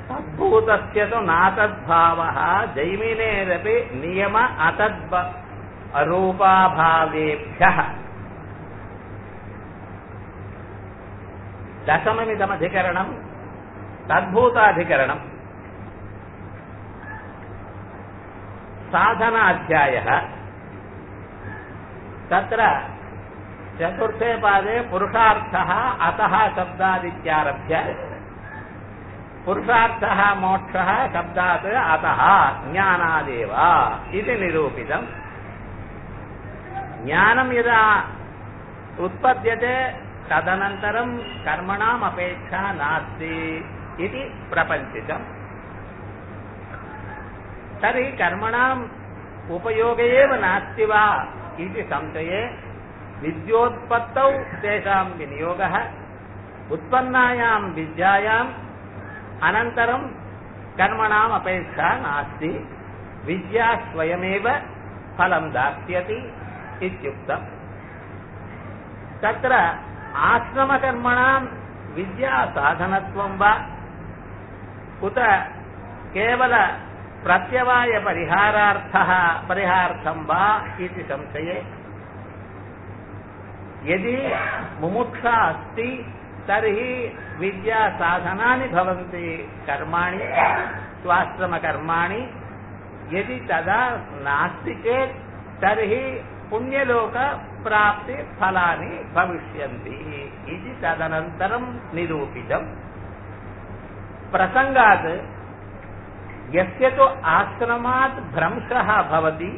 तद्भूतस्य तु नातद्भावः जैमिनेरपि नियम अतद् रूपाभावेभ्यः दशममिदमधिकरणम् तद्भूताधिकरणम् साधनाध्यायः तत्र चतुर्थे पादे पुरुषार्थः अतः शब्दादित्यारभ्य पुरुषार्थः मोक्षः शब्दात् अतः ज्ञानादेव इति निरूपितम् ज्ञानं यदा उत्पद्यते तदनन्तरं कर्मणाम् अपेक्षा नास्ति इति प्रपञ्चितम् तर्हि कर्मणाम् उपयोगे एव नास्ति वा इति संशये विद्योत्पत्तौ तेषां विनियोगः उत्पन्नायां विद्यायाम् अनन्तरं कर्मणाम् अपेक्षा नास्ति विद्या स्वयमेव फलं दास्यति इत्युक्तम् तत्र आश्रमकर्मणां विद्यासाधनत्वं वा उत केवल प्रत्यवायपरिहारार्थः परिहार्थं वा इति संशये यदि मुमुक्षा अस्ति तर्हि विद्यासाधनानि भवन्ति कर्माणि स्वाश्रमकर्माणि यदि तदा नास्ति चेत् तर्हि पुण्यलोकप्राप्तिफलानि भविष्यन्ति इति तदनन्तरं निरूपितम् प्रसङ्गात् यस्य तु आश्रमात् भ्रंशः भवति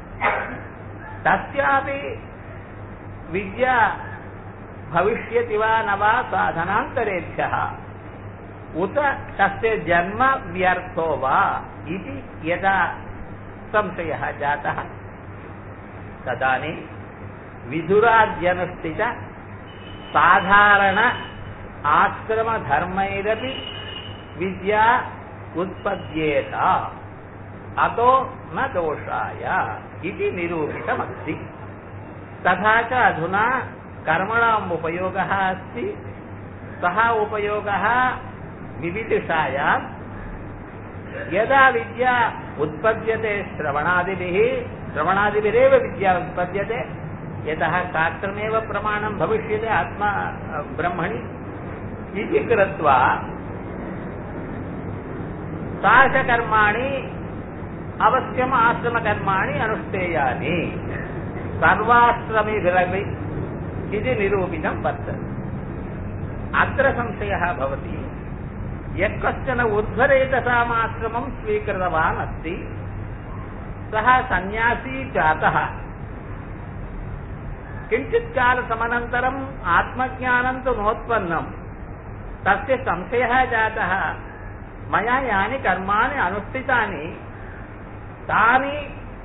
तस्यापि विद्या भविष्यति वा न वा साधनान्तरेभ्यः उत तस्य जन्म व्यर्थो वा इति यदा संशयः जातः तदानीं विधुराद्यनुष्ठित साधारण आश्रमधर्मैरपि विद्या उत्पद्येत अतो न दोषाय इति निरूपितमस्ति तथा च अधुना कर्मणाम् उपयोगः अस्ति सः उपयोगः विविदिषायां यदा विद्या उत्पद्यते श्रवणादिभिः श्रवणादिभिरेव विद्या उत्पद्यते यतः शास्त्रमेव प्रमाणं भविष्यति आत्मा ब्रह्मणि इति कृत्वा साशकर्माणि अवश्यम् आश्रमकर्माणि अनुष्ठेयानि सर्वाश्रमिभिरपि इति निरूपितं वर्तते अत्र संशयः भवति यः कश्चन उद्धरेतसामाश्रमं स्वीकृतवान् अस्ति सः सन्न्यासी जातः किञ्चित् कालसमनन्तरम् आत्मज्ञानं तु नोत्पन्नम् तस्य संशयः जातः मया यानि कर्माणि अनुष्ठितानि तानि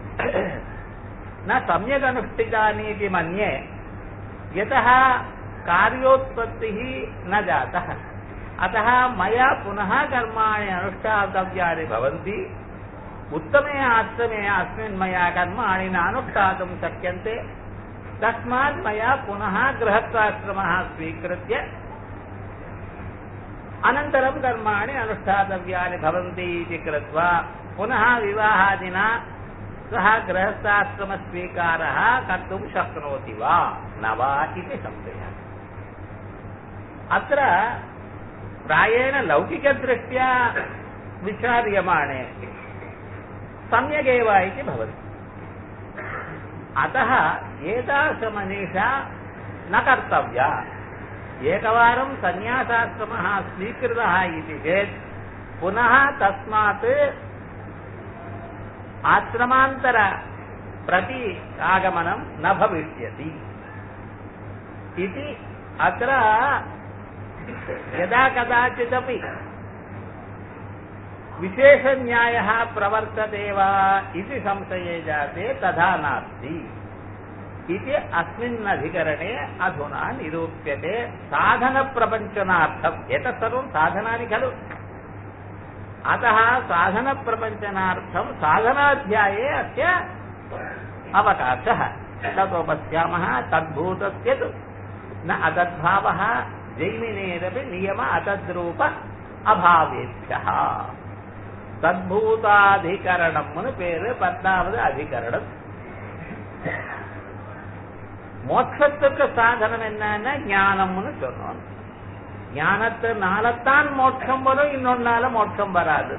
न सम्यक् अनुष्ठितानि इति मन्ये यतः कार्योत्पत्तिः न जातः अतः मया पुनः कर्माणि अनुष्ठातव्यानि भवन्ति उत्तमे आश्रमे अस्मिन् मया कर्माणि नानुष्ठातुं शक्यन्ते तस्मात् मया पुनः गृहस्थाश्रमः स्वीकृत्य अनन्तरं कर्माणि अनुष्ठातव्यानि भवन्ति इति कृत्वा पुनः विवाहादिना सः गृहस्थाश्रमस्वीकारः कर्तुं शक्नोति वा न वा इति संशयः अत्र प्रायेण लौकिकदृष्ट्या विचार्यमाणे सम्यगेव इति भवति अतः एतादृशमनीषा न कर्तव्या एकवारं सन्न्यासाश्रमः स्वीकृतः इति चेत् पुनः तस्मात् आश्रमान्तर प्रति आगमनं न भविष्यति इति अत्र यदा कदाचिदपि विशेषन्यायः प्रवर्तते वा इति संशये जाते तथा नास्ति इति अस्मिन् अधिकरणे अधुना निरूप्यते साधनप्रपञ्चनार्थम् एतत् सर्वं साधनानि खलु अतः साधनप्रपञ्चनार्थं साधनाध्याये अस्य अवकाशः ततो पश्यामः तद्भूतस्य तु न अतद्भावः जैमिनेरपि नियम अतद्रूप அபாவேபியா சத்பூதாதிகரணம்னு பேரு பத்தாவது அதிகரணம் மோட்சத்துக்கு சாதனம் என்னன்னா ஞானம்னு சொன்னோம் ஞானத்தினாலத்தான் மோட்சம் வரும் இன்னொன்னால மோட்சம் வராது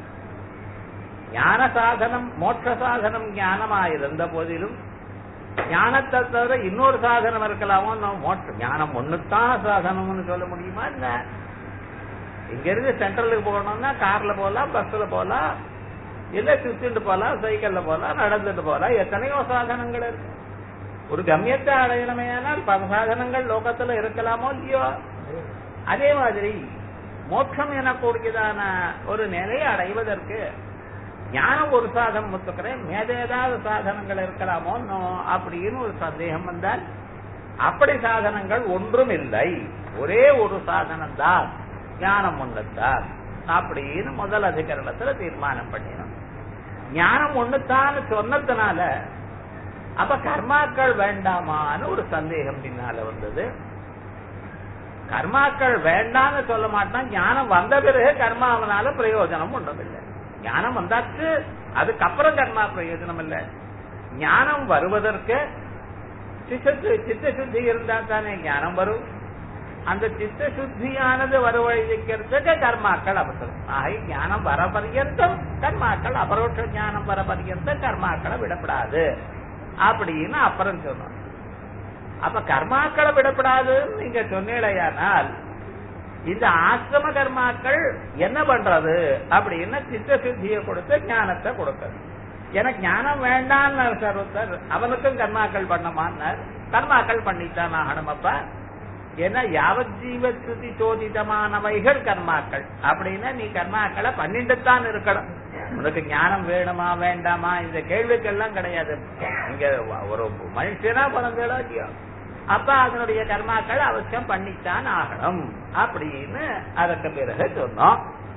ஞான சாதனம் மோட்ச சாதனம் ஞானமாயிருந்த போதிலும் ஞானத்தை தவிர இன்னொரு சாதனம் இருக்கலாமோ நம்ம மோட்சம் ஞானம் ஒண்ணுத்தான் சாதனம்னு சொல்ல முடியுமா இல்ல இங்க இருந்து சென்ட்ரலுக்கு போகணும்னா கார்ல போகலாம் பஸ்ல போகலாம் இல்ல சுத்திட்டு போகலாம் சைக்கிள்ல போகலாம் நடந்துட்டு போகலாம் எத்தனையோ சாதனங்கள் இருக்கு ஒரு கம்யத்தை அடையணுமேனால் பல சாதனங்கள் லோகத்துல இருக்கலாமோ இல்லையோ அதே மாதிரி மோட்சம் எனக்கூடியதான ஒரு நிலையை அடைவதற்கு ஞானம் ஒரு சாதனம் ஒத்துக்கிறேன் மேத ஏதாவது சாதனங்கள் இருக்கலாமோ அப்படின்னு ஒரு சந்தேகம் வந்தால் அப்படி சாதனங்கள் ஒன்றும் இல்லை ஒரே ஒரு சாதனம் தான் ஞானம் ஒண்ணுத்தான் அப்படின்னு முதல் அதிகரணத்துல தீர்மானம் பண்ணினோம் ஞானம் ஒண்ணுத்தான் சொன்னதுனால அப்ப கர்மாக்கள் வேண்டாமான்னு ஒரு சந்தேகம் பின்னால வந்தது கர்மாக்கள் வேண்டாம்னு சொல்ல மாட்டான் ஞானம் வந்த பிறகு கர்மாவனால பிரயோஜனம் ஒன்றுமில்லை ஞானம் வந்தாச்சு அதுக்கப்புறம் கர்மா பிரயோஜனம் இல்லை ஞானம் வருவதற்கு சித்த சித்த சுத்தி இருந்தா தானே ஞானம் வரும் அந்த சித்த சுத்தியானது வரவழைக்கிறதுக்கு கர்மாக்கள் அவசரம் ஆக ஞானம் வர பரியந்தம் கர்மாக்கள் அபரோட்ச ஞானம் வர பரியந்தம் கர்மாக்களை விடப்படாது அப்படின்னு அப்புறம் சொன்னோம் அப்ப கர்மாக்களை விடப்படாதுன்னு நீங்க சொன்னீழையானால் இந்த ஆசிரம கர்மாக்கள் என்ன பண்றது அப்படின்னு சித்த சுத்தியை கொடுத்து ஞானத்தை கொடுக்கிறது எனக்கு ஞானம் வேண்டான்னு சர்வத்தர் அவனுக்கும் கர்மாக்கள் பண்ணமான்னார் கர்மாக்கள் பண்ணித்தான் ஆகணுமப்பா ஏன்னா யாவத் ஜீவ சுதி சோதிதமானவைகள் கர்மாக்கள் அப்படின்னா நீ கர்மாக்களை பண்ணிட்டு தான் இருக்கணும் உனக்கு ஞானம் வேணுமா வேண்டாமா இந்த கேள்விக்கெல்லாம் கிடையாது இங்க ஒரு மனுஷனா பிறந்தோ இல்லையோ அப்ப அதனுடைய கர்மாக்கள் அவசியம் பண்ணித்தான் ஆகணும் அப்படின்னு அதற்கு பிறகு சொன்னோம்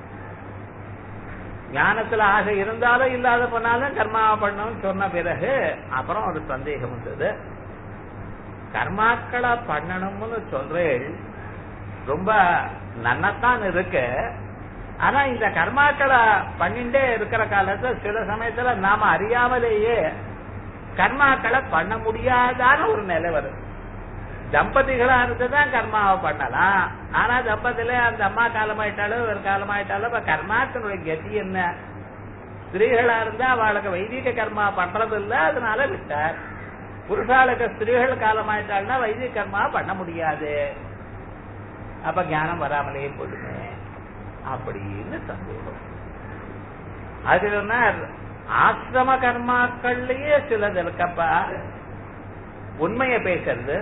ஞானத்துல ஆசை இருந்தாலும் இல்லாத பண்ணாலும் கர்மாவை பண்ணணும்னு சொன்ன பிறகு அப்புறம் ஒரு சந்தேகம் வந்தது கர்மாக்களை பண்ணணும்னு சொல்றேன் ரொம்ப நன்னத்தான் இருக்கு ஆனா இந்த கர்மாக்களை பண்ணிட்டே இருக்கிற காலத்துல சில சமயத்துல நாம அறியாமலேயே கர்மாக்களை பண்ண முடியாதான ஒரு நிலை வருது தம்பதிகளா இருந்துதான் கர்மாவை பண்ணலாம் ஆனா தம்பதியில அந்த அம்மா காலமாயிட்டாலும் ஒரு காலமாயிட்டாலும் இப்ப கர்மாத்தினுடைய கதி என்ன ஸ்திரீகளா இருந்தா அவளுக்கு வைதிக கர்மா பண்றது இல்ல அதனால விட்டார் புருஷாளுக்கு ஸ்திரீகள் காலமாயிட்டாள்னா வைதிக கர்மா பண்ண முடியாது அப்ப ஞானம் வராமலே போடுமே அப்படின்னு சந்தேகம் அது சொன்னார் ஆசிரம கர்மாக்கள்லயே சிலது இருக்கப்பா உண்மையை பேசுறது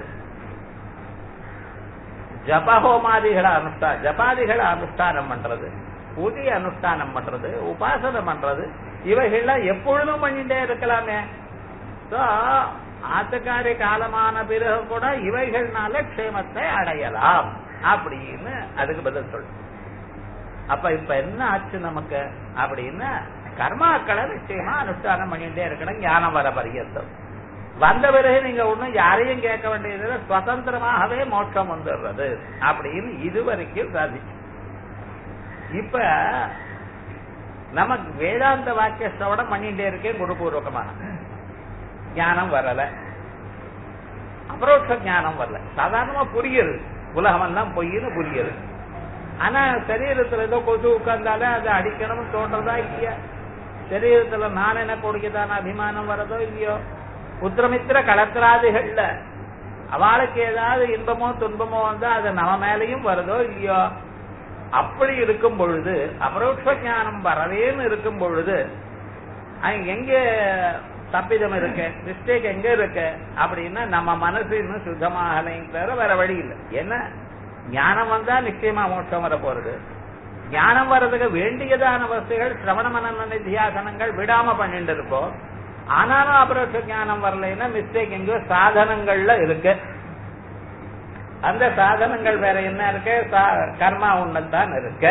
ஜபஹோமாதிகளை அனுஷ்டா ஜபாதிகளை அனுஷ்டானம் பண்றது பூஜை அனுஷ்டானம் பண்றது உபாசனம் பண்றது இவைகள்லாம் எப்பொழுதும் பண்ணிட்டே இருக்கலாமே ஆத்துக்காரி காலமான பிறகு கூட இவைகள்னால க்ஷேமத்தை அடையலாம் அப்படின்னு அதுக்கு பதில் சொல் அப்ப இப்ப என்ன ஆச்சு நமக்கு அப்படின்னு கர்மாக்களை நிச்சயமா அனுஷ்டானம் பண்ணிட்டே இருக்கணும் ஞானம் வர பரியந்தம் வந்த பிறகு நீங்க ஒண்ணும் யாரையும் கேட்க வேண்டியதில்லை சுதந்திரமாகவே மோட்சம் வந்துடுறது அப்படின்னு இதுவரைக்கும் சாதிச்சு இப்ப நமக்கு வேதாந்த வாக்கிய ஸ்ரவணம் பண்ணிட்டே இருக்கேன் குருபூர்வகமாக ஞானம் வரல அபரோட்ச ஞானம் வரல சாதாரணமா புரியுது உலகம் எல்லாம் பொய்னு புரியுது ஆனா சரீரத்துல ஏதோ கொசு உட்கார்ந்தாலே அதை அடிக்கணும்னு தோன்றதா இல்லையா சரீரத்துல நான் என்ன கொடுக்கதான அபிமானம் வரதோ இல்லையோ புத்திரமித்திர கலத்திராதிகள்ல அவளுக்கு ஏதாவது இன்பமோ துன்பமோ வந்தா அது நம்ம மேலையும் வருதோ இல்லையோ அப்படி இருக்கும் பொழுது அபரோட்ச ஞானம் வரவேன்னு இருக்கும் பொழுது எங்க தப்பிதம் இருக்கு மிஸ்டேக் எங்க இருக்கு அப்படின்னா நம்ம மனசு இன்னும் சுத்தமாகலைங்க தவிர வேற வழி இல்லை என்ன ஞானம் வந்தா நிச்சயமா மோட்சம் வர போறது ஞானம் வர்றதுக்கு வேண்டியதான வசதிகள் சிரவண மன நிதியாசனங்கள் விடாம பண்ணிட்டு இருப்போம் ஆனாலும் அபரோட்ச ஞானம் வரலைன்னா மிஸ்டேக் எங்கேயோ சாதனங்கள்ல இருக்கு அந்த சாதனங்கள் வேற என்ன இருக்கு கர்மா ஒண்ணுதான் இருக்கு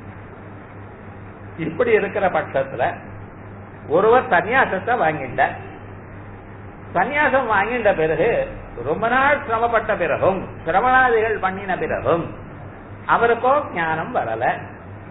இப்படி இருக்கிற பட்சத்துல ஒருவர் சன்னியாசத்தை வாங்கிட்ட சன்னியாசம் வாங்கிட்ட பிறகு ரொம்ப நாள் சிரமப்பட்ட பிறகும் சிரவணாதிகள் பண்ணின பிறகும் அவருக்கோ ஞானம் வரல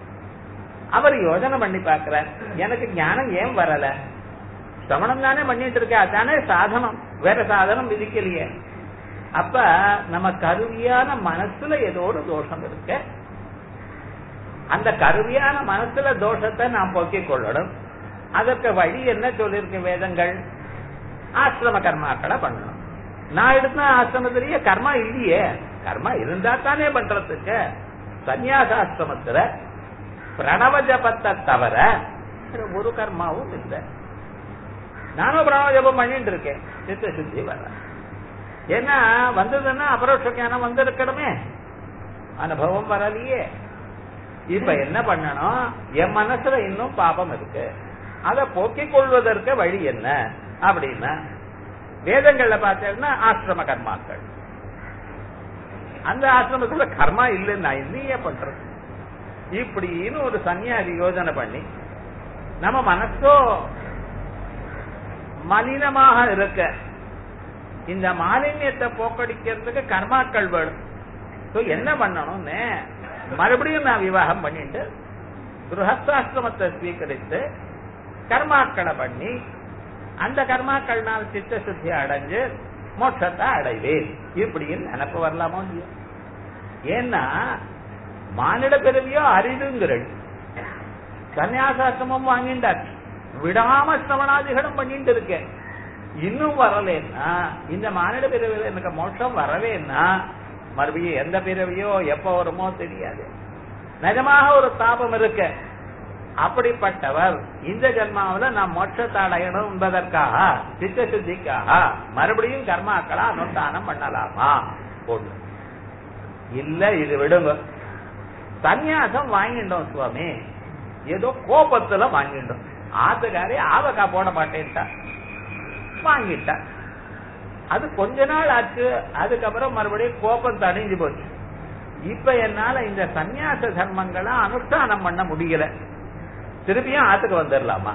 அவர் யோஜனை பண்ணி பார்க்கிறார் எனக்கு ஞானம் ஏன் வரல சிரவணம் தானே பண்ணிட்டு இருக்க அதானே சாதனம் வேற சாதனம் விதிக்கலையே அப்ப நம்ம கருவியான மனசுல ஏதோ ஒரு தோஷம் இருக்கு அந்த கருவியான மனசுல தோஷத்தை நாம் போக்கிக் கொள்ளணும் அதற்கு வழி என்ன சொல்லியிருக்கு வேதங்கள் ஆசிரம கர்மாக்களை பண்ணணும் நான் எடுத்த ஆசிரமத்திலேயே கர்மா இல்லையே கர்மா இருந்தா தானே பண்றதுக்கு சன்னியாசாசிரமத்துல பிரணவ ஜபத்தை தவிர வேற ஒரு கர்மாவும் இல்லை நானும் பிரணவ ஜபம் பண்ணிட்டு இருக்கேன் சித்த சுத்தி வர ஏன்னா வந்ததுன்னா அபரோஷ ஞானம் வந்திருக்கணுமே அனுபவம் வரலையே இப்ப என்ன பண்ணணும் என் மனசுல இன்னும் பாபம் இருக்கு அதை போக்கிக் கொள்வதற்கு வழி என்ன அப்படின்னா வேதங்கள்ல பார்த்தேன்னா ஆசிரம கர்மாக்கள் அந்த ஆசிரமத்துல கர்மா இல்லைன்னு நான் இல்லையே பண்றது இப்படின்னு ஒரு சன்னியாசி யோஜனை பண்ணி நம்ம மனசோ மலினமாக இருக்க இந்த மாலின்யத்தை போக்கடிக்கிறதுக்கு கர்மாக்கள் வேணும் So, என்ன பண்ணணும்னு மறுபடியும் நான் விவாகம் பண்ணிட்டு கிரகஸ்தாசிரமத்தை ஸ்வீகரித்து கர்மாக்களை பண்ணி அந்த கர்மாக்கள்னால் சித்த சுத்தி அடைஞ்சு மோட்சத்தை அடைவேன் இப்படின்னு நினப்பு வரலாமோ இல்லையோ ஏன்னா மானிட பிறவியோ அரிதுங்கிறது சன்னியாசாசிரமம் வாங்கிண்டாச்சு விடாம சிரவணாதிகளும் பண்ணிட்டு இருக்கேன் இன்னும் வரலன்னா இந்த மானிட பிறவியில எனக்கு மோட்சம் வரவேன்னா மறுபடியும் எந்த பிறவியோ எப்ப வருமோ தெரியாது நிஜமாக ஒரு தாபம் இருக்கு அப்படிப்பட்டவர் இந்த ஜென்மாவில நான் மோட்சத்தை அடையணும் என்பதற்காக சித்த சுத்திக்காக மறுபடியும் கர்மாக்களா அனுஷ்டானம் பண்ணலாமா ஒண்ணு இல்ல இது விடுங்க சந்நியாசம் வாங்கிட்டோம் சுவாமி ஏதோ கோபத்துல வாங்கிட்டோம் ஆத்துக்காரி ஆவக்கா போட மாட்டேன்ட்டா வாங்கிட்டா அது கொஞ்ச நாள் ஆச்சு அதுக்கப்புறம் மறுபடியும் கோபம் தணிஞ்சு போச்சு இப்ப என்னால இந்த சந்நியாச தர்மங்களை அனுஷ்டானம் பண்ண முடியல திருப்பியும் ஆத்துக்கு வந்துடலாமா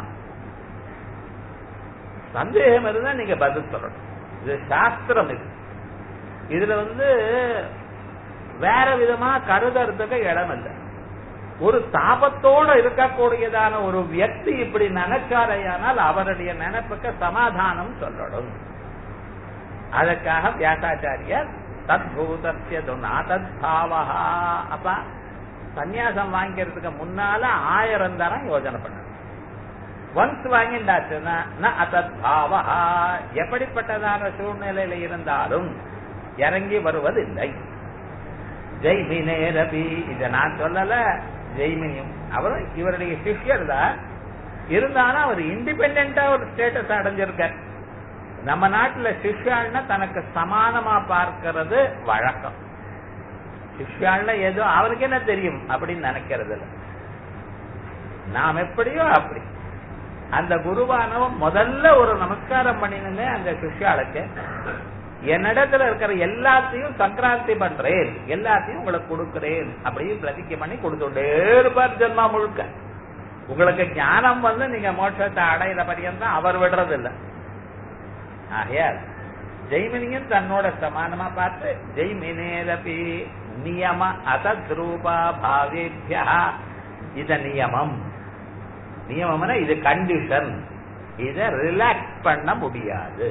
சந்தேகம் இருந்தா நீங்க பதில் சொல்லணும் இது சாஸ்திரம் இது இதுல வந்து வேற விதமா கருதறதுக்கு இடம் இல்லை ஒரு தாபத்தோட இருக்கக்கூடியதான ஒரு வியக்தி இப்படி நினைச்சாரையானால் அவருடைய நினைப்புக்கு சமாதானம் சொல்லணும் அதற்காக வியாசாச்சாரியர் தத்பூதத்திய தத் அப்ப சந்நியாசம் வாங்கிறதுக்கு முன்னால ஆயிரம் தரம் யோஜனை பண்ணணும் ஒன்ஸ் வாங்கிண்டாச்சுன்னா அத்தத் பாவா எப்படிப்பட்டதான சூழ்நிலையில இருந்தாலும் இறங்கி வருவதில்லை ஜெய்மினே ரபி இத நான் சொல்லல ஜெய்மினியும் அவர் இவருடைய சிஷ்யர் தான் இருந்தாலும் அவர் இண்டிபெண்டா ஒரு ஸ்டேட்டஸ் அடைஞ்சிருக்கார் நம்ம நாட்டுல சிஷ்யாள்னா தனக்கு சமானமா பார்க்கிறது வழக்கம் சிஷ்யாள்னா ஏதோ அவனுக்கு என்ன தெரியும் அப்படின்னு நினைக்கிறது இல்ல நாம் எப்படியோ அப்படி அந்த குருவானவன் முதல்ல ஒரு நமஸ்காரம் பண்ணினுங்க அந்த சிஷ்யாளுக்கு என்னிடத்துல இருக்கிற எல்லாத்தையும் சங்கராந்தி பண்றேன் எல்லாத்தையும் உங்களுக்கு கொடுக்கிறேன் அப்படின்னு பிரதிக்கை பண்ணி கொடுத்துட்டே இருப்பார் ஜென்மா முழுக்க உங்களுக்கு ஞானம் வந்து நீங்க மோட்சத்தை அடையிற பரியந்தான் அவர் விடுறது இல்லை ஆகையால் ஜெய்மினியும் தன்னோட சமானமா பார்த்து ஜெய்மினேரபி நியம அசத்ரூபா பாவேபியா இத நியமம் நியமம்னா இது கண்டிஷன் இத ரிலாக்ஸ் பண்ண முடியாது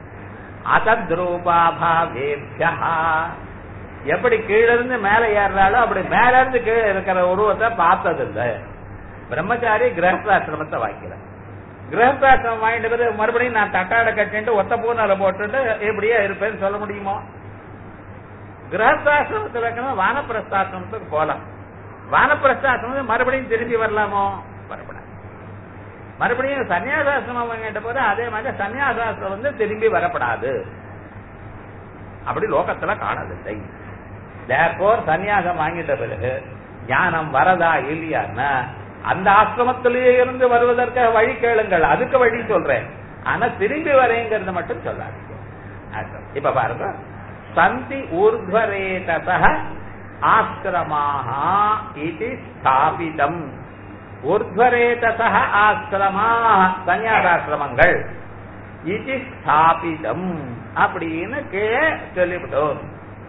அசத்ரூபாபாவேபியா எப்படி கீழ இருந்து மேல ஏறாலோ அப்படி மேல இருந்து கீழே இருக்கிற உருவத்தை பார்த்தது இல்ல பிரம்மச்சாரி கிரகஸ்தாசிரமத்தை வாங்கிக்கிற கிரகஸ்தாசிரமம் வாங்கிட்டு பிறகு மறுபடியும் நான் தட்டாட கட்டிட்டு ஒத்த பூனால போட்டுட்டு எப்படியா இருப்பேன்னு சொல்ல முடியுமோ கிரகஸ்தாசிரமத்தில் வைக்கணும் வானப்பிரஸ்தாசிரமத்துக்கு போலாம் வானப்பிரஸ்தாசிரமம் மறுபடியும் திரும்பி வரலாமோ வரப்படாது மறுபடியும் சன்னியாசாசிரமம் வாங்கிட்ட போது அதே மாதிரி சன்னியாசாசிரம் வந்து திரும்பி வரப்படாது அப்படி லோகத்துல காணதில்லை தேர்போர் சன்னியாசம் வாங்கிட்ட பிறகு ஞானம் வரதா இல்லையான்னா அந்த ஆசிரமத்திலேயே இருந்து வருவதற்கு வழி கேளுங்கள் அதுக்கு வழி சொல்றேன் ஆனா திரும்பி வரேங்கிறது மட்டும் சொல்லாதீங்க இப்ப பாருங்க சந்தி ஊர்துவரேதச ஆசிரமாக இது ஸ்தாபிதம் ஊர்துவரேதச ஆசிரமா சன்னியாசாசிரமங்கள் இது ஸ்தாபிதம் அப்படின்னு கீழே சொல்லிவிட்டோம்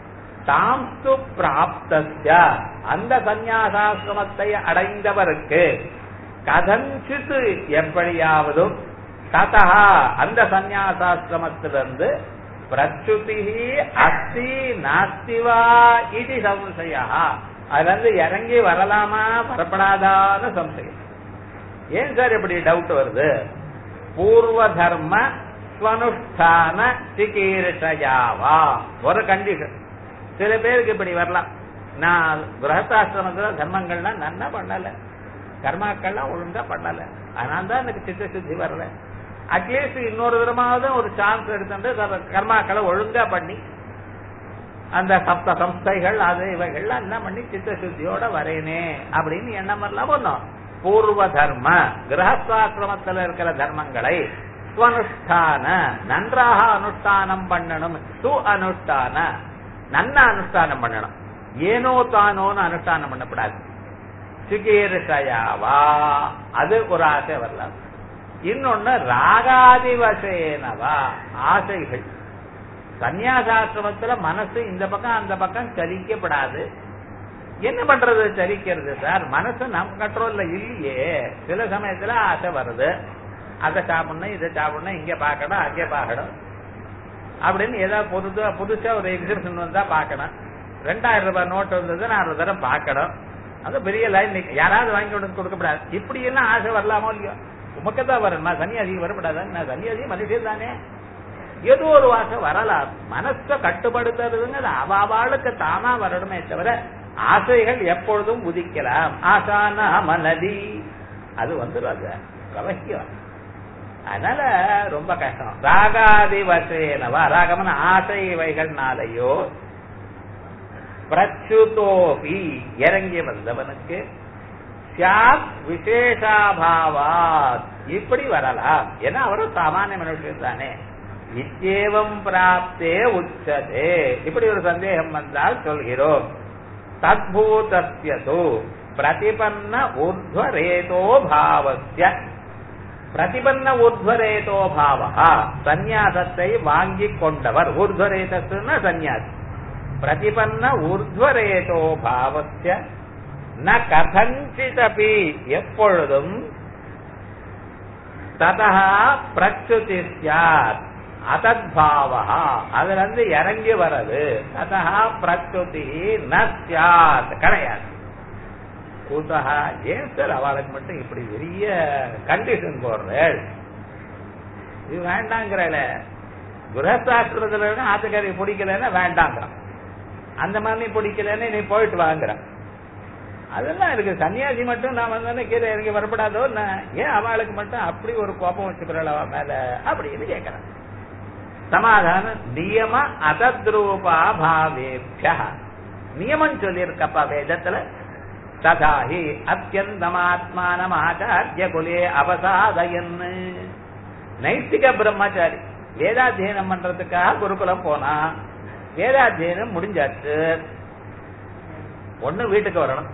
தாம்சு பிராப்தஸ்ய அந்த சந்நியாசாசிரமத்தை அடைந்தவருக்கு கதஞ்சித் எப்படியாவது ததா அந்த சந்நியாசாசிரமத்திலிருந்து பிரச்சுதி அஸ்தி நாஸ்திவா இது சம்சயா அதுல இருந்து இறங்கி வரலாமா வரப்படாதான்னு சம்சயம் ஏன் சார் இப்படி டவுட் வருது பூர்வ தர்ம ஸ்வனுஷ்டான சிகீர்ஷயாவா ஒரு கண்டிஷன் சில பேருக்கு இப்படி வரலாம் நான் கிரகத்தாசிரமத்துல தர்மங்கள்லாம் நன்னா பண்ணல கர்மாக்கள்லாம் ஒழுங்கா பண்ணல அதனால தான் எனக்கு சித்த சுத்தி வரல அட்லீஸ்ட் இன்னொரு விதமாவது ஒரு சான்ஸ் எடுத்துட்டு கர்- கர்மாக்களை ஒழுங்கா பண்ணி அந்த சப்த சம்ஸ்தைகள் அது இவைகள்லாம் என்ன பண்ணி சித்த சுத்தியோட வரேனே அப்படின்னு எண்ணம் வரலாம் ஒண்ணும் பூர்வ தர்ம கிரகஸ்தாசிரமத்தில் இருக்கிற தர்மங்களை ஸ்வனுஷ்டான நன்றாக அனுஷ்டானம் பண்ணணும் சு அனுஷ்டான நன்ன அனுஷ்டானம் பண்ணணும் ஏனோ தானோன்னு அனுஷ்டானம் பண்ணக்கூடாது சிகீர்ஷயாவா அது ஒரு ஆசை வரலாம் இன்னொன்னு ராகாதிவசேனவா ஆசைகள் சன்னியாசாசிரமத்துல மனசு இந்த பக்கம் அந்த பக்கம் சலிக்கப்படாது என்ன பண்றது சலிக்கிறது சார் மனசு நம்ம கண்ட்ரோல்ல இல்லையே சில சமயத்துல ஆசை வருது அதை சாப்பிடணும் இதை சாப்பிடணும் இங்க பார்க்கணும் அங்கே பார்க்கணும் அப்படின்னு ஏதாவது புதுசா புதுசா ஒரு எக்ஸிபிஷன் வந்தா பார்க்கணும் ரெண்டாயிரம் ரூபாய் நோட்டு வந்தது நான் ஒரு தடவை பார்க்கணும் அது பெரிய லைன் யாராவது வாங்கி கொண்டு கொடுக்கப்படாது இப்படி எல்லாம் ஆசை வரலாமோ இல்லையோ உமக்கு தான் வரும் நான் சன்னியாசிக்கு வரப்படாதா நான் சன்னியாசி மனுஷன் தானே ஏதோ ஒரு ஆசை வரலாம் மனசை கட்டுப்படுத்துறதுங்கிறது அவாவாளுக்கு தானா வரணுமே தவிர ஆசைகள் எப்பொழுதும் உதிக்கலாம் ஆசான மனதி அது வந்துடும் அது பிரவகியம் அதனால ரொம்ப கஷ்டம் ராகாதி வசேனவா ராகமன ஆசை இவைகள்னாலேயோ பிரச்சுதோபி இறங்கி வந்தவனுக்கு சியாத் விசேஷாபாவாத் இப்படி வரலாம் ஏன்னா அவரும் சாமானிய மனுஷன் தானே இத்தேவம் பிராப்தே உச்சதே இப்படி ஒரு சந்தேகம் வந்தால் சொல்கிறோம் தத்பூதஸ்யது பிரதிபன்ன ஊர்ಧ್ವரேதோ பாவஸ்ய பிரதிபன்ன ஊர்ಧ್ವரேதோ பாவா சந்நியாசத்தை வாங்கி கொண்டவர் ஊர்ಧ್ವரேதஸ்னா சந்நியாசி பிரதிபன்ன ஊர்ಧ್ವரேதோ பாவஸ்ய ந கதஞ்சிதபி எப்பொழுதும் ததா பிரச்சுதி சாத் அதத்பாவா அதுல இருந்து இறங்கி வர்றது ததா பிரச்சுதி ந சாத் கிடையாது கூத்தகா ஏன் சார் அவளுக்கு மட்டும் இப்படி பெரிய கண்டிஷன் போடுறேன் இது வேண்டாங்கிறல குரசாஸ்திரத்துல ஆத்துக்காரி பிடிக்கலன்னா வேண்டாங்கிறான் அந்த மாதிரி பிடிக்கலன்னு நீ போயிட்டு வாங்குற அதெல்லாம் இருக்கு சன்னியாசி மட்டும் நான் வந்தோன்னே கீழே இறங்கி வரப்படாதோ நான் ஏன் அவளுக்கு மட்டும் அப்படி ஒரு கோபம் வச்சுக்கிறள் அவ மேல அப்படின்னு கேட்கிறேன் சமாதானம் நியம அதத்ரூபா பாவேபிய நியமம் சொல்லியிருக்கப்பா வேதத்துல ததாஹி அத்தியந்தமாத்மானம் ஆச்சாரிய குலே அவசாதயன்னு நைஷ்டிக பிரம்மச்சாரி வேதாத்தியனம் பண்றதுக்காக குருகுலம் போனா வேதாத்தியனம் முடிஞ்சாச்சு ஒண்ணு வீட்டுக்கு வரணும்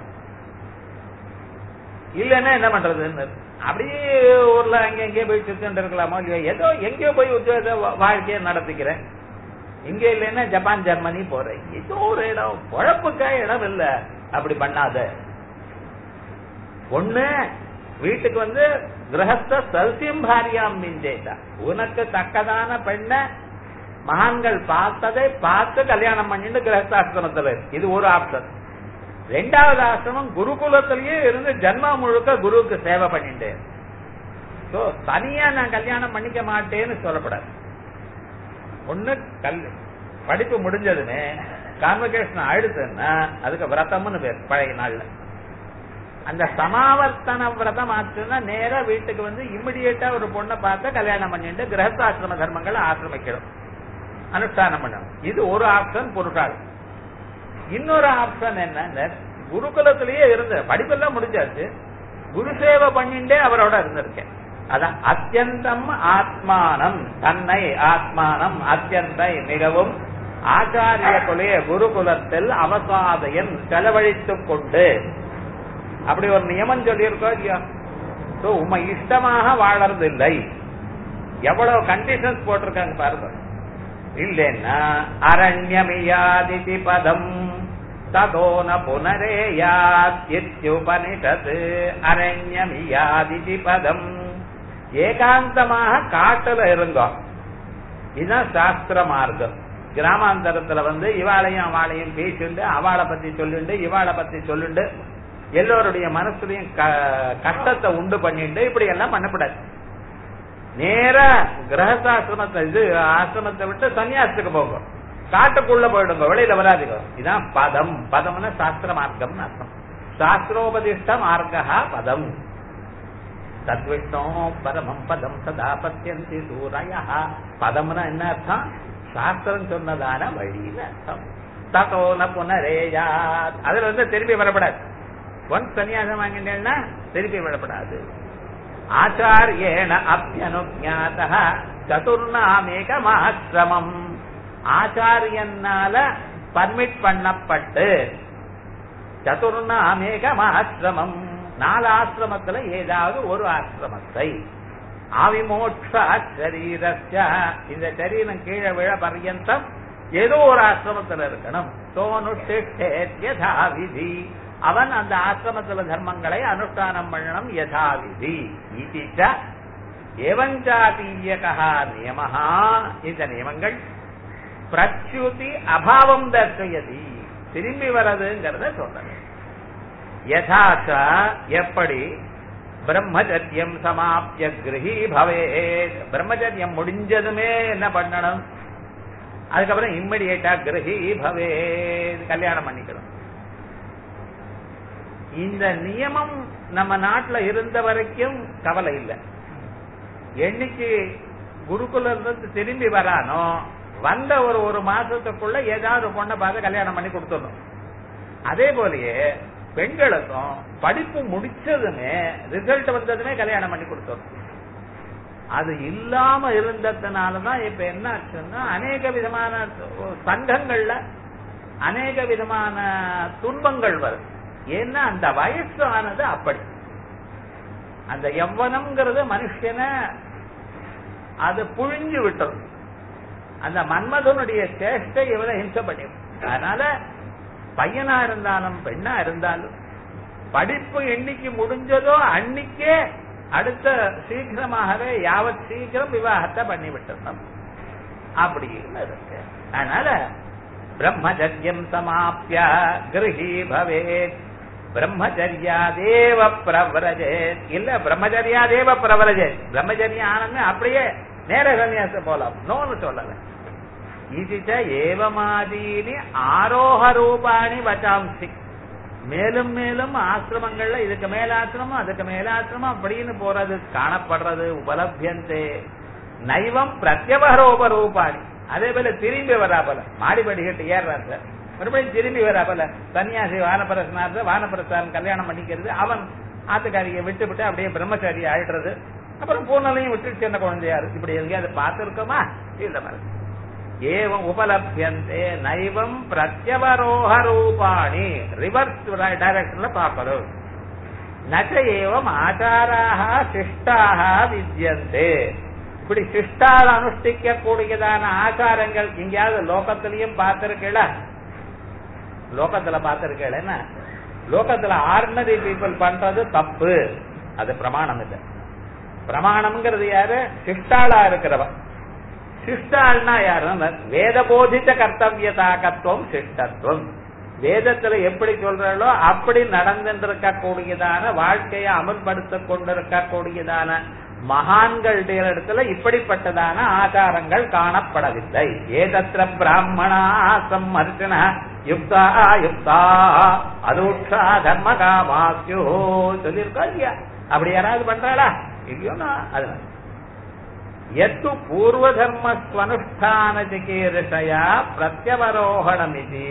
இல்லைன்னா என்ன பண்றதுன்னு அப்படியே ஊர்ல அங்க எங்கேயோ போய் சுத்திட்டு இருக்கலாமோ இல்லையோ ஏதோ எங்கேயோ போய் உத்தியோக வாழ்க்கையை நடத்திக்கிறேன் இங்க இல்லைன்னா ஜப்பான் ஜெர்மனி போறேன் ஏதோ ஒரு இடம் பொழப்புக்கா இடம் இல்ல அப்படி பண்ணாத ஒண்ணு வீட்டுக்கு வந்து கிரகஸ்த சல்சியம் பாரியாம் மிஞ்சேதா உனக்கு தக்கதான பெண்ண மகான்கள் பார்த்ததை பார்த்து கல்யாணம் பண்ணிட்டு கிரகஸ்தாசிரமத்துல இரு. இது ஒரு ஆப்ஷன் ரெண்டாவது ஆசிரமம் குருகுலத்திலேயே இருந்து ஜன்மா முழுக்க குருவுக்கு சேவை பண்ணிட்டு சோ தனியா நான் கல்யாணம் பண்ணிக்க மாட்டேன்னு சொல்லப்படாது ஒண்ணு கல் படிப்பு முடிஞ்சதுமே கான்வகேஷன் ஆயிடுச்சுன்னா அதுக்கு விரதம்னு பேர் பழைய நாள்ல அந்த சமாவர்த்தன விரதம் ஆச்சுன்னா நேரா வீட்டுக்கு வந்து இமிடியேட்டா ஒரு பொண்ணை பார்த்து கல்யாணம் பண்ணிட்டு கிரகஸ்தாசிரம தர்மங்களை ஆசிரமிக்கணும் அனுஷ்டானம் பண்ணணும் இது ஒரு ஆப்ஷன் புருஷாள் இன்னொரு ஆப்ஷன் என்ன குருகுலத்திலேயே இருந்த படிப்பெல்லாம் முடிஞ்சாச்சு குரு சேவை பண்ணிட்டே அவரோட இருந்திருக்கேன் அதான் அத்தியந்தம் ஆத்மானம் தன்னை ஆத்மானம் அத்தியந்தை மிகவும் ஆச்சாரிய குலே குருகுலத்தில் அவசாதையன் செலவழித்துக் கொண்டு அப்படி ஒரு நியமம் சொல்லியிருக்கோம் இல்லையா So, உம்மை இஷ்டமாக வாழறது இல்லை எவ்வளவு கண்டிஷன்ஸ் போட்டிருக்காங்க பாருங்க இல்லைன்னா அரண்யமியாதிதி பதம் ததோ ந புனரேயாத்யுபனிஷத் அரண்யமியாதிதி பதம் ஏகாந்தமாக காட்டுல இருந்தோம் இதுதான் சாஸ்திர மார்க்கம் கிராமாந்தரத்துல வந்து இவாளையும் அவளையும் பேசிண்டு அவளை பத்தி சொல்லிண்டு இவாளை பத்தி சொல்லிண்டு எல்லோருடைய மனசுலயும் கஷ்டத்தை உண்டு பண்ணிட்டு இப்படி எல்லாம் பண்ணக்கூடாது நேர கிரகசாசிரமத்தை இது ஆசிரமத்தை விட்டு சன்னியாசத்துக்கு போங்க காட்டுக்குள்ள போயிடுங்க வெளியில வராதுங்க இதான் பதம் பதம்னா சாஸ்திர மார்க்கம் அர்த்தம் சாஸ்திரோபதிஷ்ட மார்க்கா பதம் தத்விஷ்ணோ பரமம் பதம் சதா பத்தியந்தி சூரய பதம்னா என்ன அர்த்தம் சாஸ்திரம் சொன்னதான வழின்னு அர்த்தம் தகோன புனரேயா அதுல வந்து திரும்பி வரப்படாது ஒன் சன்னியாசம் வாங்கிட்டேன்னா திருப்பி விடப்படாது ஆச்சாரியேன அப்பியனுஜாத சதுர்ணாமேகமாசிரமம் ஆச்சாரியனால பர்மிட் பண்ணப்பட்டு சதுர்ணாமேகமாசிரமம் நாலு ஆசிரமத்துல ஏதாவது ஒரு ஆசிரமத்தை ஆவிமோட்ச சரீரஸ்ய இந்த சரீரம் கீழே விழ பர்யந்தம் ஏதோ ஒரு ஆசிரமத்துல இருக்கணும் சோனுஷ்டேத்யதா விதி அவன் அந்த ஆசிரமத்துல தர்மங்களை அனுஷ்டானம் பண்ணணும் யதாவிதி இதிச்ச ஏவஞ்சாதீயகா நியமஹா இந்த நியமங்கள் பிரச்சுதி அபாவம் தர்சயதி திரும்பி வரதுங்கிறத சொல்றது யதாச்ச எப்படி பிரம்மச்சரியம் சமாப்திய கிரகி பவே பிரம்மச்சரியம் முடிஞ்சதுமே என்ன பண்ணணும் அதுக்கப்புறம் இம்மிடியேட்டா கிரகி பவே கல்யாணம் பண்ணிக்கணும் இந்த நியமம் நம்ம நாட்டுல இருந்த வரைக்கும் கவலை இல்லை என்னைக்கு குருகுல இருந்து திரும்பி வரானோ வந்த ஒரு ஒரு மாசத்துக்குள்ள ஏதாவது பொண்ணை பார்த்து கல்யாணம் பண்ணி கொடுத்துடணும் அதே போலயே பெண்களுக்கும் படிப்பு முடிச்சதுமே ரிசல்ட் வந்ததுமே கல்யாணம் பண்ணி கொடுத்துடணும் அது இல்லாம இருந்ததுனாலதான் இப்ப என்ன ஆச்சுன்னா அநேக விதமான சங்கங்கள்ல அநேக விதமான துன்பங்கள் வரும் ஏன்னா அந்த வயசு ஆனது அப்படி அந்த எவ்வனம்ங்கிறது மனுஷனை அது புழிஞ்சு விட்டது அந்த மன்மதனுடைய சேஷ்டை இவரை ஹிம்சை பண்ணிடும் அதனால பையனா இருந்தாலும் பெண்ணா இருந்தாலும் படிப்பு என்னைக்கு முடிஞ்சதோ அன்னைக்கே அடுத்த சீக்கிரமாகவே யாவத் சீக்கிரம் விவாகத்தை பண்ணி விட்டுருந்தோம் அப்படின்னு இருக்கு அதனால பிரம்மச்சரியம் சமாப்பிய கிரகி பவேத் பிரம்மச்சரியாதேவ பிரவரஜேத் இல்ல பிரம்மச்சரியாதேவ பிரவரஜேத் பிரம்மச்சரியம் ஆனமே அப்படியே நேர சன்னியாசம் போலாம் நோன்னு சொல்லல இதுச்ச ஏவமாதீனி ஆரோக ரூபாணி வச்சாம்சி மேலும் மேலும் ஆசிரமங்கள்ல இதுக்கு மேல ஆசிரமம் அதுக்கு மேல ஆசிரமம் அப்படின்னு போறது காணப்படுறது உபலபியந்தே நைவம் பிரத்யவரோப ரூபாணி அதே போல திரும்பி வராபல மாடி படிக்கட்டு ஏறார் சார் மறுபடியும் திரும்பி வராபல சன்னியாசி வானப்பிரசனார்த்த வானப்பிரசாரம் கல்யாணம் பண்ணிக்கிறது அவன் ஆத்துக்காரியை விட்டு விட்டு அப்படியே பிரம்மச்சாரி ஆயிடுறது அப்புறம் பூர்ணலையும் விட்டு சின்ன குழந்தையாரு இப்படி எங்கேயாவது பார்த்திருக்கோமா இந்த மாதிரி ஏவம் உபலபியந்தே நைவம் பிரத்யவரோக ரூபாணி ரிவர்ஸ் டைரக்ஷன்ல பார்க்கணும் நச்ச ஏவம் ஆச்சாராக சிஷ்டாக வித்தியந்தே இப்படி சிஷ்டால் அனுஷ்டிக்க கூடியதான ஆச்சாரங்கள் எங்கேயாவது லோகத்திலையும் பார்த்திருக்கல லோகத்துல பார்த்திருக்கல என்ன லோகத்துல ஆர்டினரி பீப்புள் பண்றது தப்பு அது பிரமாணம் இல்லை பிரமாணம்ங்கிறது யாரு சிஷ்டாளா இருக்கிறவன் சிஷ்டாள்னா யாரும் வேத போதித்த கர்த்தவியதாகத்துவம் சிஷ்டத்துவம் வேதத்துல எப்படி சொல்றாளோ அப்படி நடந்துருக்க கூடியதான வாழ்க்கையை அமல்படுத்த கொண்டிருக்க கூடியதான மகான்களுடைய இடத்துல இப்படிப்பட்டதான ஆச்சாரங்கள் காணப்படவில்லை ஏதத்திர பிராமணா சம்மர்ஷன யுக்தா யுக்தா அதூட்சா தர்ம காமாக்கியோ சொல்லியிருக்கா இல்லையா அப்படி யாராவது பண்றாளா இல்லையோனா அதனால எத்து பூர்வதர்ம ஸ்வனுஷ்டான சிகீர்ஷயா பிரத்யவரோகணமிதி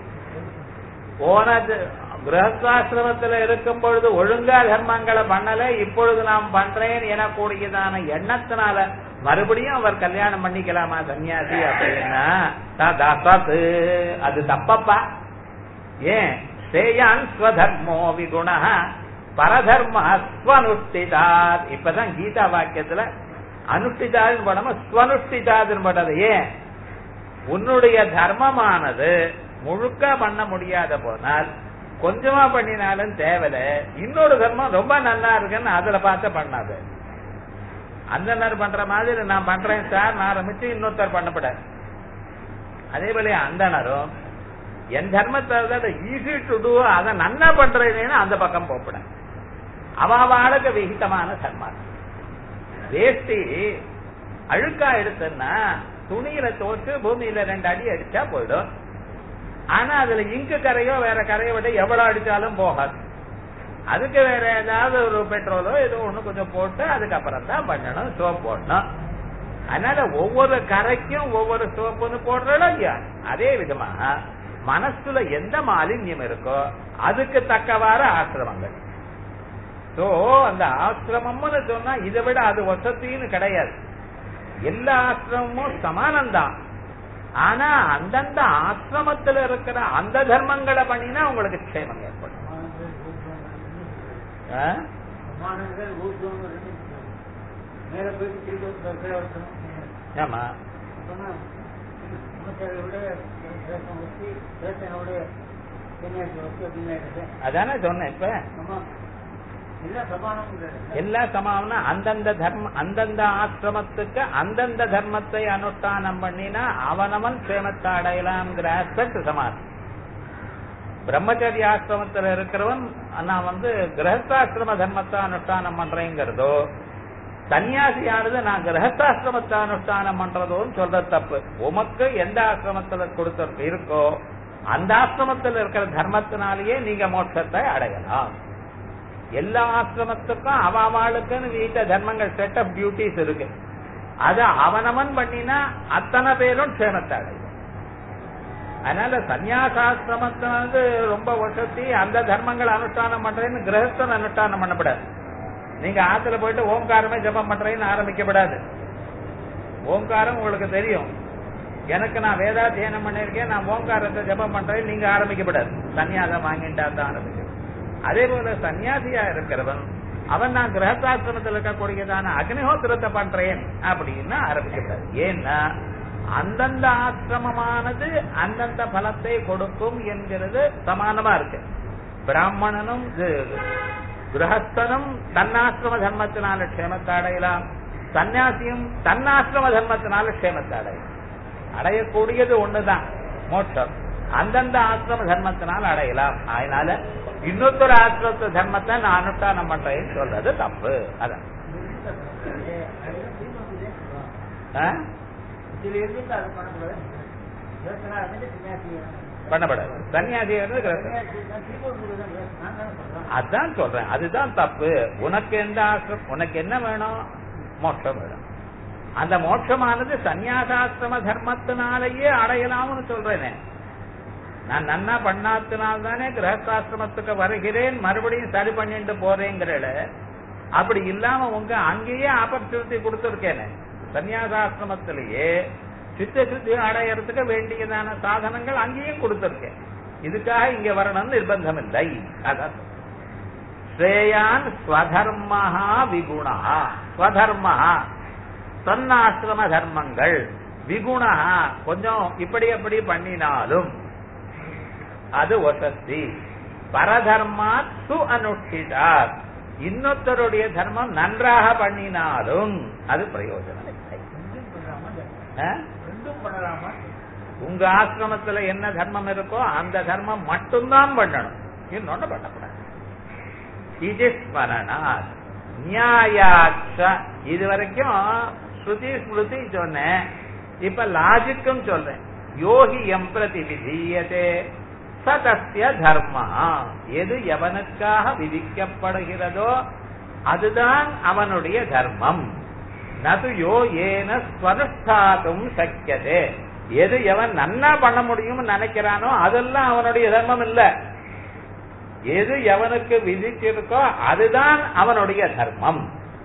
போனது கிரகஸ்தாசிரமத்தில் இருக்கும் பொழுது ஒழுங்கா தர்மங்களை பண்ணல இப்பொழுது நாம் பண்றேன் எனக்கூடியதான எண்ணத்தினால மறுபடியும் அவர் கல்யாணம் பண்ணிக்கலாமா சன்னியாசி அப்படின்னா தது அது தப்பப்பா ஏன் ஸ்ரேயான் ஸ்வதர்மோ விகுண பரதர்ம ஸ்வனுஷ்டிதாத் இப்பதான் கீதா வாக்கியத்துல அனுஷ்டிதாதுன்னு போடாம ஸ்வனுஷ்டிதாதுன்னு போட்டது ஏன் உன்னுடைய தர்மமானது முழுக்க பண்ண முடியாத போனால் கொஞ்சமா பண்ணினாலும் தேவையில்ல இன்னொரு தர்மம் ரொம்ப நல்லா இருக்குன்னு அதுல பார்த்து பண்ணாது அந்த பண்ற மாதிரி நான் பண்றேன் சார் நான் ஆரம்பிச்சு இன்னொருத்தர் பண்ணப்படாது அதே போல அந்தனரும் என் தர்மத்தை ஈஸி டு டூ அதை நன்னா பண்றேன்னு அந்த பக்கம் போகப்பட அவாவாளுக்கு விகிதமான தர்மம் வேஷ்டி அழுக்கா எடுத்துன்னா துணியில தோற்று பூமியில ரெண்டு அடி அடிச்சா போயிடும் ஆனா அதுல இங்கு கரையோ வேற கரையை விட எவ்வளவு அடிச்சாலும் போகாது அதுக்கு வேற ஏதாவது ஒரு பெட்ரோலோ ஏதோ ஒண்ணு கொஞ்சம் போட்டு அதுக்கப்புறம் தான் பண்ணணும் சோப் போடணும் அதனால ஒவ்வொரு கரைக்கும் ஒவ்வொரு சோப்புன்னு போடுறோம் இல்லையா அதே விதமா மனசுல எந்த மாலின்யம் இருக்கோ அதுக்கு தக்கவாறு ஆசிரமங்கள் சோ அந்த ஆசிரமம்னு சொன்னா இதை விட அது வசத்தின்னு கிடையாது எல்லா ஆசிரமமும் சமானம்தான் ஆனா அந்தந்த ஆசிரமத்துல இருக்கிற அந்த தர்மங்களை பண்ணினா உங்களுக்கு க்ஷேமம் ஏற்படும் ஆ? சமானங்கள் ஊர்துவம் ரெண்டு மேல போயிட்டு திருப்பி வந்து வரணும் ஆமா அப்பனா விட ரேஷன் வச்சு ரேஷனோட சன்னியாசி வச்சு அப்படின்னு ஆயிடுது அதானே சொன்னேன் இப்ப ஆமா எல்லாம் சமானம் எல்லா சமாவனா அந்தந்த தர்ம அந்தந்த ஆசிரமத்துக்கு அந்தந்த தர்மத்தை அனுஷ்டானம் பண்ணினா அவனவன் சேமத்தை அடையலாம்ங்கிற ஆஸ்பெக்ட் சமானம் பிரம்மச்சரிய ஆசிரமத்துல இருக்கிறவன் நான் வந்து கிரகஸ்தாசிரம தர்மத்தை அனுஷ்டானம் பண்றேங்கிறதோ சன்னியாசியானது நான் கிரகஸ்தாசிரமத்தை அனுஷ்டானம் பண்றதோன்னு சொல்றது தப்பு உமக்கு எந்த ஆசிரமத்துல கொடுத்த இருக்கோ அந்த ஆசிரமத்தில் இருக்கிற தர்மத்தினாலேயே நீங்க மோட்சத்தை அடையலாம் எல்லா ஆசிரமத்துக்கும் அவாவாளுக்குன்னு வீட்ட தர்மங்கள் செட் ஆஃப் டியூட்டிஸ் இருக்கு அத அவனவன் பண்ணினா அத்தனை பேரும் க்ஷேமத்தை அடையும் அதனால சன்னியாசாசிரமத்தை வந்து ரொம்ப வசதி அந்த தர்மங்கள் அனுஷ்டானம் பண்றேன்னு கிரகஸ்தன் அனுஷ்டானம் பண்ணப்படாது நீங்க ஆத்துல போயிட்டு ஓம்காரமே ஜபம் பண்றேன்னு ஆரம்பிக்கப்படாது ஓம்காரம் உங்களுக்கு தெரியும் எனக்கு நான் வேதாத்தியனம் பண்ணிருக்கேன் நான் ஓம்காரத்தை ஜபம் பண்றேன் நீங்க ஆரம்பிக்கப்படாது சன்னியாசம் வாங்கிட்டா தான் ஆரம்பிக்கும் அதே போல சன்னியாசியா இருக்கிறவன் அவன் நான் கிரகசாஸ்திரத்தில் இருக்கக்கூடியதான அக்னிஹோத்திரத்தை பண்றேன் அப்படின்னு ஆரம்பிக்கப்படாது ஏன்னா அந்தந்த ஆசிரமமானது அந்தந்த பலத்தை கொடுக்கும் என்கிறது சமானமா இருக்கு பிராமணனும் இது- கிரகஸ்தனும் தன்னாசிரம தர்மத்தினால க்ஷேமத்தை அடையலாம் சன்னியாசியும் தன்னாசிரம தர்மத்தினால க்ஷேமத்தை அடையலாம் அடையக்கூடியது ஒண்ணுதான் மோட்சம் அந்தந்த ஆசிரம தர்மத்தினால் அடையலாம் அதனால இன்னொருத்தர் ஆசிரம தர்மத்தை நான் அனுஷ்டானம் பண்றேன்னு சொல்றது தப்பு அதான் ஆ? இதுல இருந்து அது பண்ணக்கூடாது ரேஷனா இருந்து சன்னியாசி பண்ணப்படாது சன்னியாசி வந்து கிரகஸ்தன். சன்னியாசி தான் திருப்பூர் தான் நான் தானே சொல்றேன் அதான் சொல்றேன் அதுதான் தப்பு உனக்கு எந்த ஆசிரம் உனக்கு என்ன வேணும் மோட்சம் வேணும் அந்த மோட்சமானது சந்நியாசாசிரம தர்மத்தினாலேயே அடையலாம்னு சொல்றேனே நான் நன்னா பண்ணாத்தினால் தானே கிரகஸ்தாசிரமத்துக்கு வருகிறேன் மறுபடியும் சரி பண்ணிட்டு போறேங்கிறல அப்படி இல்லாம உங்க அங்கேயே ஆப்பர்ச்சுனிட்டி கொடுத்துருக்கேனே சந்நியாசாசிரமத்திலேயே சித்த சுத்தி அடையறதுக்கு வேண்டியதான சாதனங்கள் அங்கேயும் கொடுத்துருக்கேன் இதுக்காக இங்க வரணும்னு நிர்பந்தம் இல்லை அதான் ஸ்ரேயான் ஸ்வதர்மஹா விகுணா ஸ்வதர்மஹா தன்னாசிரம தர்மங்கள் விகுணா கொஞ்சம் இப்படி அப்படி பண்ணினாலும் அது வசதி பரதர்மாத் சு அனுஷ்டிதார் இன்னொருத்தருடைய தர்மம் நன்றாக பண்ணினாலும் அது பிரயோஜனம் இல்லை ரெண்டும் பண்ணலாமா ஆ? ரெண்டும் பண்ணலாமா உங்க ஆசிரமத்துல என்ன தர்மம் இருக்கோ அந்த தர்மம் மட்டும்தான் பண்ணணும் இன்னொன்னு பண்ணக்கூடாது இது ஸ்மரணா நியாயாட்ச இது வரைக்கும் ஸ்ருதி ஸ்மிருதி சொன்னேன் இப்ப லாஜிக்கும் சொல்றேன் யோகி எம் பிரதி விதீயதே சதஸ்ய தர்மா எது எவனுக்காக விதிக்கப்படுகிறதோ அதுதான் அவனுடைய தர்மம் நது யோ ஏன ஸ்வனுஷ்டாதும் சக்கியதே எது எவன் நன்னா பண்ண முடியும்னு நினைக்கிறானோ அதெல்லாம் அவனுடைய தர்மம் இல்ல எது எவனுக்கு விதிச்சிருக்கோ அதுதான் அவனுடைய தர்மம்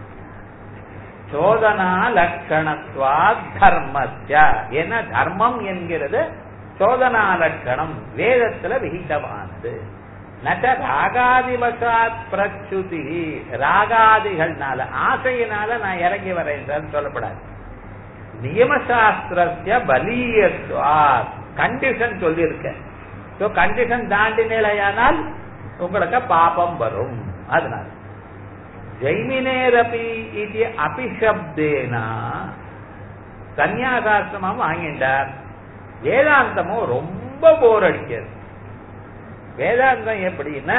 சோதனா லட்சணத்வா தர்மஸ்ய என்ன தர்மம் என்கிறது சோதனா லட்சணம் வேதத்துல விகிதமானது நட்ட ராகாதிவசாத் பிரச்சுதி ராகாதிகள்னால ஆசையினால நான் இறங்கி வரேன் சொல்லப்படாது நியமசாஸ்திரத்திய பலீயத்வார் கண்டிஷன் சொல்லியிருக்கேன் சோ கண்டிஷன் தாண்டினேலையானால் உங்களுக்கு பாபம் வரும் அதனால ஜெய்மினேரபி இது அபிஷப்தேனா சந்நியாசாசிரமம் வாங்கிட்டார் வேதாந்தமும் ரொம்ப போர் அடிக்கிறது வேதாந்தம் எப்படின்னா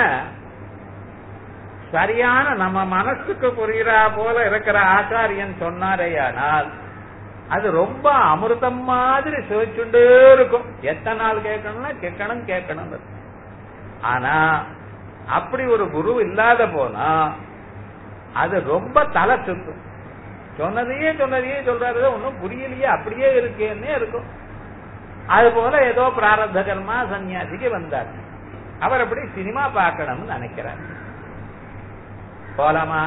சரியான நம்ம மனசுக்கு புரியுறா போல இருக்கிற ஆச்சாரியன் சொன்னாரேயானால் அது ரொம்ப அமிர்தம் மாதிரி சுவைச்சுண்டே இருக்கும் எத்தனை நாள் கேட்கணும்னா கேட்கணும் கேட்கணும் ஆனா அப்படி ஒரு குரு இல்லாத போனா அது ரொம்ப தலை சுத்தும் சொன்னதையே சொன்னதையே சொல்றாரு ஒன்னும் புரியலையே அப்படியே இருக்கேன்னே இருக்கும் அது போல ஏதோ பிராரத்த கர்மா சன்னியாசிக்கு வந்தார் அவர் அப்படி சினிமா பார்க்கணும்னு நினைக்கிறார் போலாமா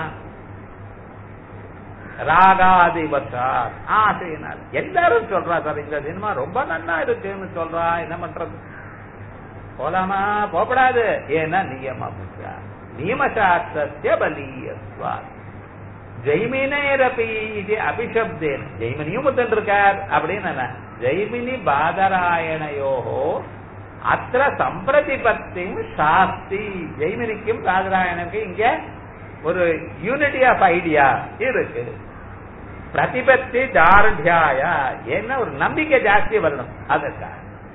ராகாதிபத்தார் ஆசையினால் எல்லாரும் சொல்றா சார் இந்த சினிமா ரொம்ப நன்னா இருக்குன்னு சொல்றா என்ன பண்றது போலாமா போகப்படாது ஏன்னா நியம நியமசாஸ்திர பலீயஸ்வா ஜெய்மினேரபி இது அபிஷப்தேன் ஜெய்மினியும் முத்தன் இருக்கார் அப்படின்னு என்ன ஜெய்மினி பாதராயணையோகோ அத்த சம்பிரதிபத்தி சாஸ்தி ஜெய்மினிக்கும் பாதராயணனுக்கும் இங்க ஒரு யூனிட்டி ஆஃப் ஐடியா இருக்கு பிரதிபத்தி தார்டியாய என்ன ஒரு நம்பிக்கை ஜாஸ்தி வரணும் அதற்காக